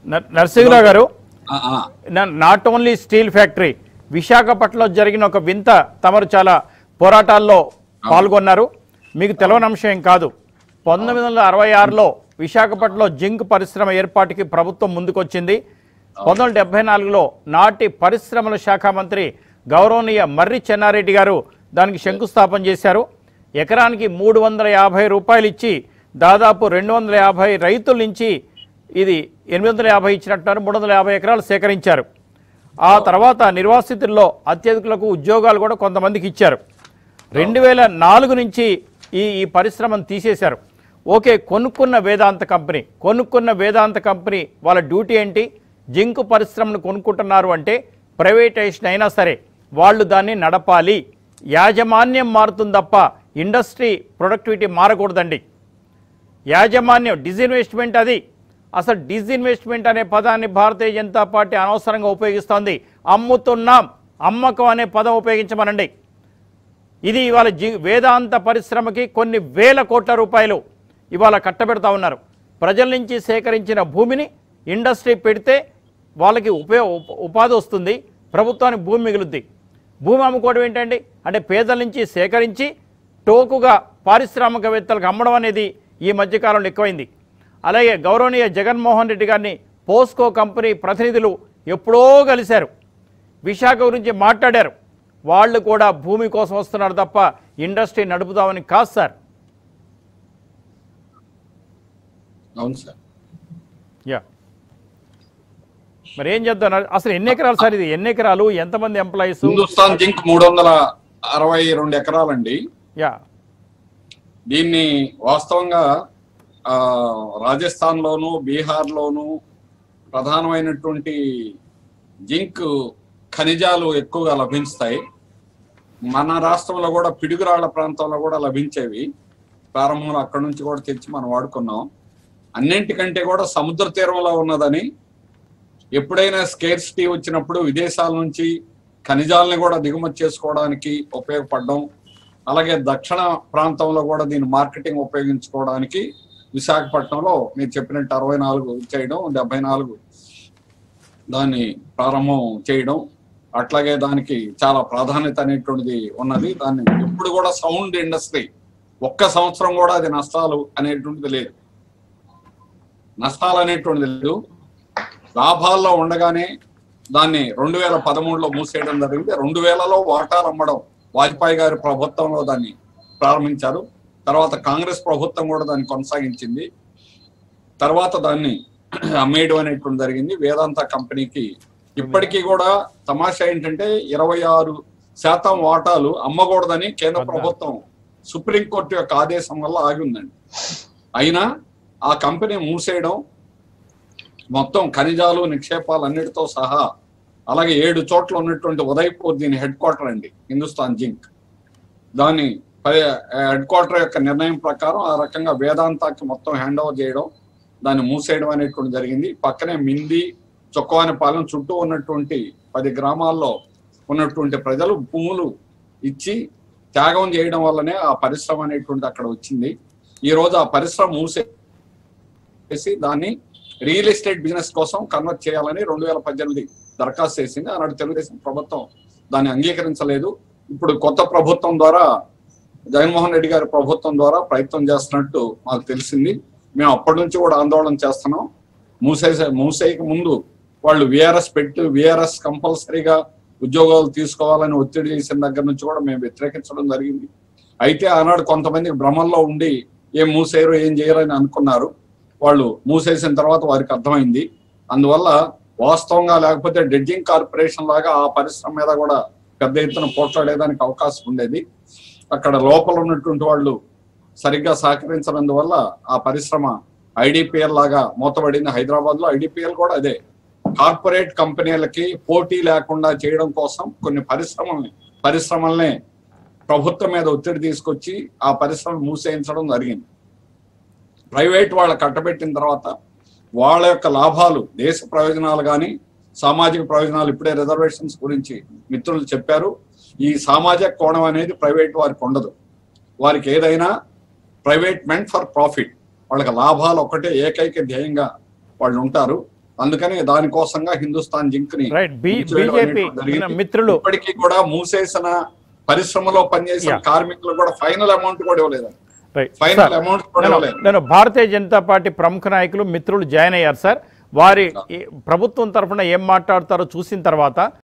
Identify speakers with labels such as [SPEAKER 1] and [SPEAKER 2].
[SPEAKER 1] నర్- నరసింహరావు గారు
[SPEAKER 2] ఆ, ఆ.
[SPEAKER 1] నాట్ ఓన్లీ స్టీల్ ఫ్యాక్టరీ విశాఖపట్నంలో జరిగిన ఒక వింత తమరు చాలా పోరాటాల్లో పాల్గొన్నారు మీకు తెలవని అంశం ఏం కాదు పంతొమ్మిది వందల అరవై ఆరులో విశాఖపట్నంలో జింక్ పరిశ్రమ ఏర్పాటుకి ప్రభుత్వం ముందుకొచ్చింది పంతొమ్మిది వందల డెబ్బై నాలుగులో నాటి పరిశ్రమల శాఖ మంత్రి గౌరవనీయ మర్రి చెన్నారెడ్డి గారు దానికి శంకుస్థాపన చేశారు ఎకరానికి మూడు వందల యాభై రూపాయలు ఇచ్చి దాదాపు రెండు వందల యాభై రైతుల నుంచి ఇది ఎనిమిది వందల యాభై ఇచ్చినట్టున్నారు మూడు వందల యాభై ఎకరాలు సేకరించారు ఆ తర్వాత నిర్వాసితుల్లో అత్యధికులకు ఉద్యోగాలు కూడా కొంతమందికి ఇచ్చారు రెండు వేల నాలుగు నుంచి ఈ ఈ పరిశ్రమను తీసేశారు ఓకే కొనుక్కున్న వేదాంత కంపెనీ కొనుక్కున్న వేదాంత కంపెనీ వాళ్ళ డ్యూటీ ఏంటి జింక్ పరిశ్రమను కొనుక్కుంటున్నారు అంటే ప్రైవేటైజేషన్ అయినా సరే వాళ్ళు దాన్ని నడపాలి యాజమాన్యం మారుతుంది తప్ప ఇండస్ట్రీ ప్రొడక్టివిటీ మారకూడదండి యాజమాన్యం డిజిన్వెస్ట్మెంట్ అది అసలు డిజిన్వెస్ట్మెంట్ అనే పదాన్ని భారతీయ జనతా పార్టీ అనవసరంగా ఉపయోగిస్తోంది అమ్ముతున్నాం అమ్మకం అనే పదం ఉపయోగించమనండి ఇది ఇవాళ జి వేదాంత పరిశ్రమకి కొన్ని వేల కోట్ల రూపాయలు ఇవాళ కట్టబెడతా ఉన్నారు ప్రజల నుంచి సేకరించిన భూమిని ఇండస్ట్రీ పెడితే వాళ్ళకి ఉపయోగ ఉప- ఉపాధి వస్తుంది ప్రభుత్వానికి భూమి మిగులుద్ది భూమి అమ్ముకోవడం ఏంటండి అంటే పేదల నుంచి సేకరించి టోకుగా పారిశ్రామికవేత్తలకు అమ్మడం అనేది ఈ మధ్యకాలంలో ఎక్కువైంది అలాగే గౌరవనీయ జగన్మోహన్ రెడ్డి గారిని పోస్కో కంపెనీ ప్రతినిధులు ఎప్పుడో కలిశారు విశాఖ గురించి మాట్లాడారు వాళ్ళు కూడా భూమి కోసం వస్తున్నారు తప్ప ఇండస్ట్రీ నడుపుదామని కాదు సార్
[SPEAKER 2] అవును సార్
[SPEAKER 1] యా మరి ఏం చేద్దాం అసలు ఎన్ని ఎకరాలు సార్ ఇది ఎన్ని ఎకరాలు ఎంతమంది ఎంప్లాయీస్
[SPEAKER 2] హిందుస్థాన్ జింక్ మూడు వందల అరవై రెండు ఎకరాలండి
[SPEAKER 1] యా
[SPEAKER 2] దీన్ని వాస్తవంగా ఆ, రాజస్థాన్ లోను బీహార్ లోను ప్రధానమైనటువంటి జింక్ ఖనిజాలు ఎక్కువగా లభిస్తాయి మన రాష్ట్రంలో కూడా పిడుగురాళ్ల ప్రాంతంలో కూడా లభించేవి ప్రారంభంలో అక్కడ నుంచి కూడా తెచ్చి మనం వాడుకున్నాం అన్నింటికంటే కూడా సముద్ర తీరంలో ఉన్నదని ఎప్పుడైనా స్కేర్సిటీ వచ్చినప్పుడు విదేశాల నుంచి ఖనిజాలని కూడా దిగుమతి చేసుకోవడానికి ఉపయోగపడడం అలాగే దక్షిణ ప్రాంతంలో కూడా దీని మార్కెటింగ్ ఉపయోగించుకోవడానికి విశాఖపట్నంలో మీరు చెప్పినట్టు అరవై నాలుగు చేయడం డెబ్బై నాలుగు దాన్ని ప్రారంభం చేయడం అట్లాగే దానికి చాలా ప్రాధాన్యత అనేటువంటిది ఉన్నది దాన్ని ఎప్పుడు కూడా సౌండ్ ఇండస్ట్రీ ఒక్క సంవత్సరం కూడా అది నష్టాలు అనేటువంటిది లేదు నష్టాలు అనేటువంటిది లేదు లాభాల్లో ఉండగానే దాన్ని రెండు వేల పదమూడులో మూసేయడం జరిగింది రెండు వేలలో వాటాలు అమ్మడం వాజ్పేయి గారి ప్రభుత్వంలో దాన్ని ప్రారంభించారు తర్వాత కాంగ్రెస్ ప్రభుత్వం కూడా దాన్ని కొనసాగించింది తర్వాత దాన్ని అమ్మేయడం అనేటువంటి జరిగింది వేదాంత కంపెనీకి ఇప్పటికీ కూడా తమాషా ఏంటంటే ఇరవై ఆరు శాతం వాటాలు అమ్మకూడదని కేంద్ర ప్రభుత్వం సుప్రీంకోర్టు యొక్క ఆదేశం వల్ల ఆగి ఉందండి అయినా ఆ కంపెనీ మూసేయడం మొత్తం ఖనిజాలు నిక్షేపాలు అన్నిటితో సహా అలాగే ఏడు చోట్ల ఉన్నటువంటి ఉదయపూర్ దీని హెడ్ క్వార్టర్ అండి హిందుస్థాన్ జింక్ దాని హెడ్ క్వార్టర్ యొక్క నిర్ణయం ప్రకారం ఆ రకంగా వేదాంతాకి మొత్తం హ్యాండ్ ఓవర్ చేయడం దాన్ని మూసేయడం అనేటువంటి జరిగింది పక్కనే మింది చొక్కవానిపాలెం చుట్టూ ఉన్నటువంటి పది గ్రామాల్లో ఉన్నటువంటి ప్రజలు భూములు ఇచ్చి త్యాగం చేయడం వల్లనే ఆ పరిశ్రమ అనేటువంటి అక్కడ వచ్చింది ఈ రోజు ఆ పరిశ్రమ మూసే చేసి దాన్ని రియల్ ఎస్టేట్ బిజినెస్ కోసం కన్వర్ట్ చేయాలని రెండు వేల పద్దెనిమిది దరఖాస్తు చేసింది ఆనాడు తెలుగుదేశం ప్రభుత్వం దాన్ని అంగీకరించలేదు ఇప్పుడు కొత్త ప్రభుత్వం ద్వారా జగన్మోహన్ రెడ్డి గారి ప్రభుత్వం ద్వారా ప్రయత్నం చేస్తున్నట్టు మాకు తెలిసింది మేము అప్పటి నుంచి కూడా ఆందోళన చేస్తున్నాం మూసేసే మూసేయక ముందు వాళ్ళు విఆర్ఎస్ పెట్టి విఆర్ఎస్ కంపల్సరీగా ఉద్యోగాలు తీసుకోవాలని ఒత్తిడి చేసిన దగ్గర నుంచి కూడా మేము వ్యతిరేకించడం జరిగింది అయితే ఆనాడు కొంతమంది భ్రమంలో ఉండి ఏం మూసేయరు ఏం చేయరు అని అనుకున్నారు వాళ్ళు మూసేసిన తర్వాత వారికి అర్థమైంది అందువల్ల వాస్తవంగా లేకపోతే డెడ్జింగ్ కార్పొరేషన్ లాగా ఆ పరిశ్రమ మీద కూడా పెద్ద ఎత్తున పోట్లాడేదానికి అవకాశం ఉండేది అక్కడ లోపల ఉన్నటువంటి వాళ్ళు సరిగ్గా సహకరించినందువల్ల ఆ పరిశ్రమ ఐడిపిఎల్ లాగా మూతబడింది హైదరాబాద్ లో ఐడిపిఎల్ కూడా అదే కార్పొరేట్ కంపెనీలకి పోటీ లేకుండా చేయడం కోసం కొన్ని పరిశ్రమల్ని పరిశ్రమల్ని ప్రభుత్వం మీద ఒత్తిడి తీసుకొచ్చి ఆ పరిశ్రమ మూసేయించడం జరిగింది ప్రైవేట్ వాళ్ళ కట్టబెట్టిన తర్వాత వాళ్ళ యొక్క లాభాలు దేశ ప్రయోజనాలు కానీ సామాజిక ప్రయోజనాలు ఇప్పుడే రిజర్వేషన్స్ గురించి మిత్రులు చెప్పారు ఈ సామాజిక కోణం అనేది ప్రైవేట్ వారికి ఉండదు వారికి ఏదైనా ప్రైవేట్ మెంట్ ఫర్ ప్రాఫిట్ వాళ్ళకి లాభాలు ఒకటే ఏకైక ధ్యేయంగా వాళ్ళు ఉంటారు అందుకని దానికోసంగా హిందుస్థాన్ జింక్ ని
[SPEAKER 1] రైట్ బి
[SPEAKER 2] మూసివేయడం
[SPEAKER 1] బీజేపీ
[SPEAKER 2] అనేటువంటి జరిగింది.
[SPEAKER 1] మిత్రులు
[SPEAKER 2] ఇప్పటికీ కూడా మూసేసిన పరిశ్రమలో పనిచేసిన
[SPEAKER 1] Yeah.
[SPEAKER 2] కార్మికులు కూడా ఫైనల్ అమౌంట్ కూడా ఇవ్వలేదు
[SPEAKER 1] రైట్
[SPEAKER 2] ఫైనల్
[SPEAKER 1] సార్,
[SPEAKER 2] అమౌంట్ కూడా
[SPEAKER 1] నేను
[SPEAKER 2] ఇవ్వలేదు
[SPEAKER 1] నేను భారతీయ జనతా పార్టీ ప్రముఖ నాయకులు మిత్రులు జాయిన్ అయ్యారు సార్ వారి ఈ ప్రభుత్వం తరఫున ఏం మాట్లాడతారో చూసిన తర్వాత